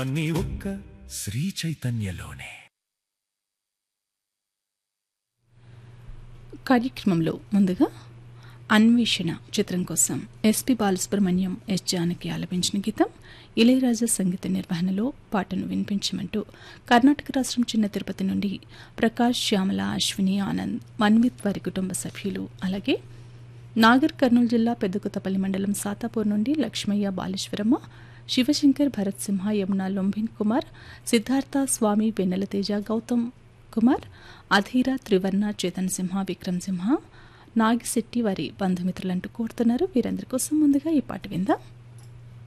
అన్నీ ఒక్క శ్రీ చైతన్యలోనే కార్యక్రమంలో ముందుగా అన్వేషణ చిత్రం కోసం ఎస్పి బాలసుబ్రహ్మణ్యం ఎస్ జానకి ఆలపించిన గీతం ఇళయరాజా సంగీత నిర్వహణలో పాటను వినిపించమంటూ కర్ణాటక రాష్ట్రం చిన్న తిరుపతి నుండి ప్రకాష్ శ్యామల అశ్విని ఆనంద్ మన్విత్ వారి కుటుంబ సభ్యులు అలాగే నాగర్ కర్నూలు జిల్లా పెద్దకొత్తపల్లి మండలం సాతాపూర్ నుండి లక్ష్మయ్య బాలేశ్వరమ్మ శివశంకర్ భరత్ సింహ యమున లొంభిన్ కుమార్ సిద్ధార్థ స్వామి వెన్నెలతేజ గౌతమ్ కుమార్ అధీర త్రివర్ణ చేతన్ సింహ విక్రమ్ సింహ నాగిశెట్టి వారి బంధుమిత్రులంటూ కోరుతున్నారు వీరందరి కోసం ముందుగా ఈ పాట విందాం